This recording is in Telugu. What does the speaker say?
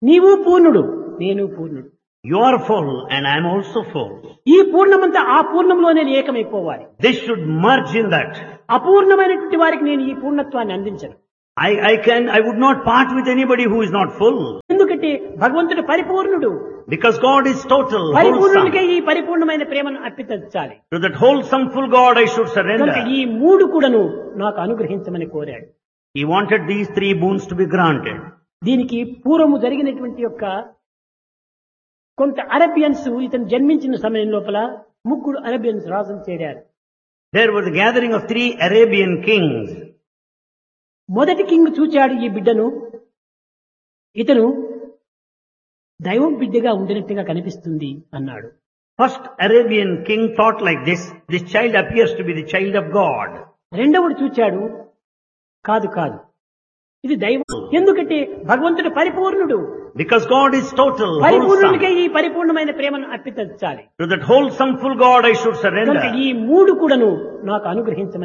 నీవు పూర్ణుడు నేను పూర్ణుడు You are full and I am also full. ఈ పూర్ణమంతా ఆ పూర్ణంలోనే ఏకమైపోవాలి This should merge in that. అపూర్ణమైనటువంటి వారికి నేను ఈ పూర్ణత్వాన్ని అందించను I, I can, I would not part with anybody who is not full. ఎందుకంటే భగవంతుడు పరిపూర్ణుడు Because God is total, పరిపూర్ణుడికే wholesome. ఈ పరిపూర్ణమైన ప్రేమను అర్పించాలి To that wholesome full God I should కనుక surrender. ఈ మూడు కూడాను నాకు అనుగ్రహించమని కోరాడు He wanted these three boons to be granted. దీనికి పూర్వము జరిగినటువంటి యొక్క కొంత అరబియన్స్ ఇతను జన్మించిన సమయం లోపల ముగ్గురు అరబియన్స్ రాజులు చేరారు There was a gathering of three Arabian kings. మొదటి కింగ్ చూచాడు ఈ బిడ్డను ఇతను దైవం బిడ్డగా ఉండినట్టుగా కనిపిస్తుంది అన్నాడు First Arabian king thought like this, this child appears to be the child of God. రెండవడు చూచాడు కాదు కాదు ఇది దైవం ఎందుకంటే భగవంతుడు పరిపూర్ణుడు Because God is total, పరిపూర్ణుడికే wholesome. ఈ పరిపూర్ణమైన ప్రేమను అర్పించాలి To that wholesome full God I should కనుక surrender. ఈ మూడు కూడాను నాకు అనుగ్రహించమని